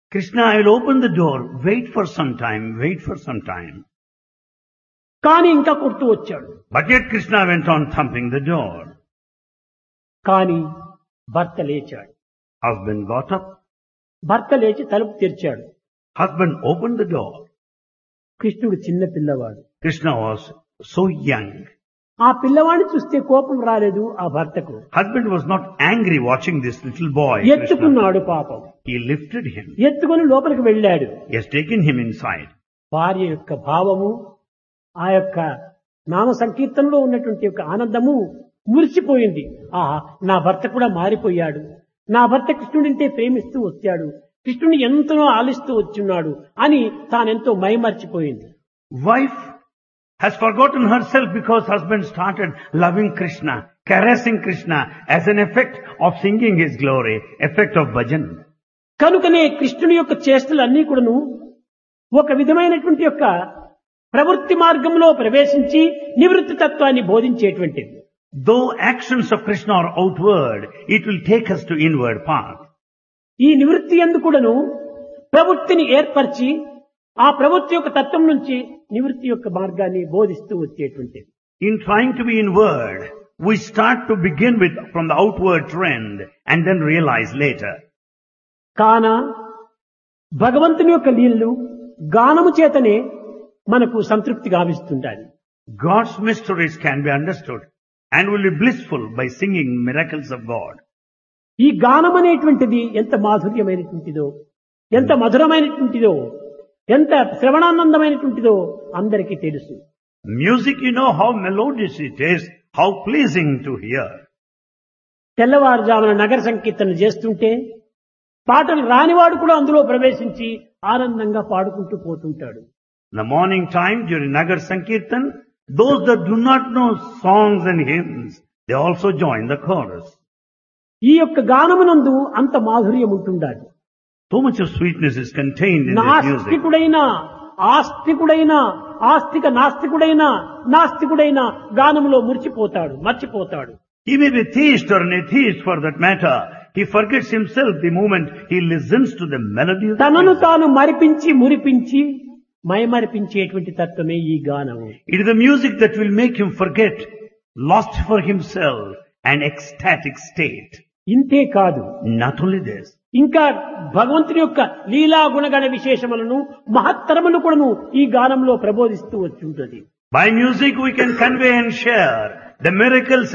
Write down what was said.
Krishna, I will open the door. Wait for some time. Wait for some time. కానీ ఇంకా కొడుతూ వచ్చాడు But yet Krishna went on thumping the door. కానీ భర్త లేచాడు Husband got up. భర్త లేచి తలుపు తెరిచాడు Husband opened the door. కృష్ణుడు చిన్న పిల్లవాడు Krishna was so young. ఆ పిల్లవాడిని చూస్తే కోపం రాలేదు ఆ భర్తకు Husband was not angry watching this little boy. Krishna. ఎత్తుకున్నాడు పాపం He lifted him. ఎత్తుకొని లోపలికి వెళ్ళాడు He has taken him inside. భార్య యొక్క భావము ఆ యొక్క నామ సంకీర్తనలో ఉన్నటువంటి యొక్క ఆనందము మురిసిపోయింది ఆహా నా భర్త కూడా మారిపోయాడు నా భర్త కృష్ణుడింటే ప్రేమిస్తూ వచ్చాడు కృష్ణుని ఎంతనో ఆలిస్తూ వచ్చున్నాడు అని తానెంతో మైమర్చిపోయింది Wife has forgotten herself because husband started loving Krishna, caressing Krishna as an effect of singing his glory, effect of bhajan. కనుకనే కృష్ణుని యొక్క చేష్టలు అన్నీ కూడాను ఒక విధమైనటువంటి యొక్క ప్రవృత్తి మార్గంలో ప్రవేశించి నివృత్తి తత్వాన్ని బోధించేటువంటిది Though actions of Krishna are outward, it will take us to inward path. ఈ నివృత్తి ఎందు కూడాను ప్రవృత్తిని ఏర్పరిచి ఆ ప్రవృత్తి యొక్క తత్వం నుంచి నివృత్తి యొక్క మార్గాన్ని బోధిస్తూ వచ్చేటువంటిది In trying to be inward, we start to begin with from the outward trend and then realize later. కాన భగవంతుని యొక్క లీలలు గానము చేతనే మనకు సంతృప్తి గావిస్తుండాలి God's mysteries can be understood and will be blissful by singing miracles of God. ఈ గానం అనేటువంటిది ఎంత మాధుర్యమైనటువంటిదో ఎంత మధురమైనటువంటిదో ఎంత శ్రవణానందమైనటువంటిదో అందరికీ తెలుసు Music, you know how melodious it is, how pleasing to hear. తెల్లవారుజామున నగర సంకీర్తన చేస్తుంటే పాటలు రానివాడు కూడా అందులో ప్రవేశించి ఆనందంగా పాడుకుంటూ పోతుంటాడు The morning time during Nagar Sankirtan, those that do not know songs and hymns, they also join the chorus. ఈ యొక్క గానమునందు అంత మాధుర్యం ఉంటుండాలి So much of sweetness is contained in this music. నాస్తికుడైన ఆస్తికుడైన ఆస్తిక నాస్తికుడైన నాస్తికుడైన గానములో మురిచిపోతాడు మర్చిపోతాడు He may be theist or an atheist for that matter. He forgets himself the moment he listens to the melody of the తనను music. తాను మరిపించి మురిపించి మైమరిపించేటువంటి తత్వమే ఈ గానము It is the music that will make him forget, lost for himself, an ecstatic state. ఇంతే కాదు Not only this, ఇంకా భగవంతుని యొక్క లీలా గుణగణ విశేషములను మహత్తరమును కూడాను ఈ గానంలో ప్రబోధిస్తూ వచ్చి ఉంటుంది by music we can convey and share the miracles